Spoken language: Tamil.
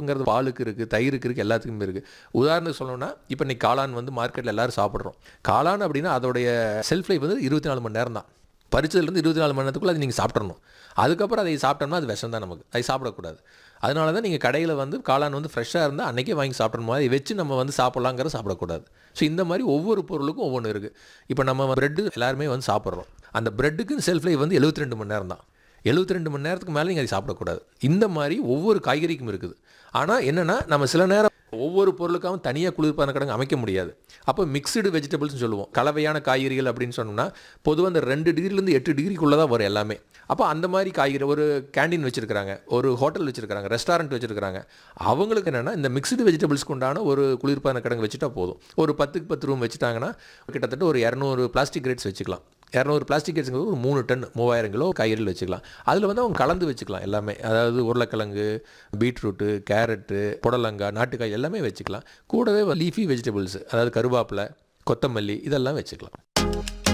சேஃப்ங்கிறது பாலுக்கு இருக்குது தயிருக்கு இருக்குது எல்லாத்துக்குமே இருக்குது உதாரணத்துக்கு சொல்லணும்னா இப்போ இன்னைக்கு காளான் வந்து மார்க்கெட்டில் எல்லாரும் சாப்பிட்றோம் காளான் அப்படின்னா அதோடைய செல்ஃப் லைஃப் வந்து இருபத்தி நாலு மணி நேரம் தான் பறிச்சதுலேருந்து இருபத்தி நாலு மணி நேரத்துக்குள்ள அதை நீங்கள் சாப்பிட்றணும் அதுக்கப்புறம் அதை சாப்பிட்டோம்னா அது விஷம் தான் நமக்கு அதை சாப்பிடக்கூடாது அதனால தான் நீங்கள் கடையில் வந்து காளான் வந்து ஃப்ரெஷ்ஷாக இருந்தால் அன்றைக்கே வாங்கி சாப்பிடணும் அதை வச்சு நம்ம வந்து சாப்பிட்லாங்கிற சாப்பிடக்கூடாது ஸோ இந்த மாதிரி ஒவ்வொரு பொருளுக்கும் ஒவ்வொன்று இருக்குது இப்போ நம்ம ப்ரெட்டு எல்லாருமே வந்து சாப்பிட்றோம் அந்த ப்ரெட்டுக்கு செல்ஃப் லைஃப் வந்து 72 ரெண்டு மணி நேரம் தான் 72 ரெண்டு மணி நேரத்துக்கு மேலே நீங்கள் அதை சாப்பிடக்கூடாது இந்த மாதிரி ஒவ்வொரு காய்கறிக்கும் இருக்குது ஆனால் என்னென்னா நம்ம சில நேரம் ஒவ்வொரு பொருளுக்காகவும் தனியாக குளிர்பான கிடங்கு அமைக்க முடியாது அப்போ மிக்சடு வெஜிடபிள்ஸ்னு சொல்லுவோம் கலவையான காய்கறிகள் அப்படின்னு சொன்னோம்னா பொதுவாக அந்த ரெண்டு டிகிரிலேருந்து எட்டு டிகிரிக்குள்ளே தான் வரும் எல்லாமே அப்போ அந்த மாதிரி காய்கறி ஒரு கேண்டீன் வச்சுருக்காங்க ஒரு ஹோட்டல் வச்சுருக்காங்க ரெஸ்டாரண்ட் வச்சுருக்காங்க அவங்களுக்கு என்னென்னா இந்த மிக்சடு வெஜிடபிள்ஸ்க்கு உண்டான ஒரு குளிர்பான கிடங்கு வச்சுட்டா போதும் ஒரு பத்துக்கு பத்து ரூம் வச்சுட்டாங்கன்னா கிட்டத்தட்ட ஒரு இரநூறு பிளாஸ்டிக் கிரேட்ஸ் வச்சுக்கலாம் இரநூறு பிளாஸ்டிக் கேட்ஸுங்கிறது ஒரு மூணு டன் மூவாயிரம் கிலோ காய்கறிகள் வச்சுக்கலாம் அதில் வந்து அவங்க கலந்து வச்சுக்கலாம் எல்லாமே அதாவது உருளைக்கிழங்கு பீட்ரூட்டு கேரட்டு புடலங்காய் நாட்டுக்காய் எல்லாமே வச்சுக்கலாம் கூடவே லீஃபி வெஜிடபிள்ஸ் அதாவது கருவேப்பிலை கொத்தமல்லி இதெல்லாம் வச்சுக்கலாம்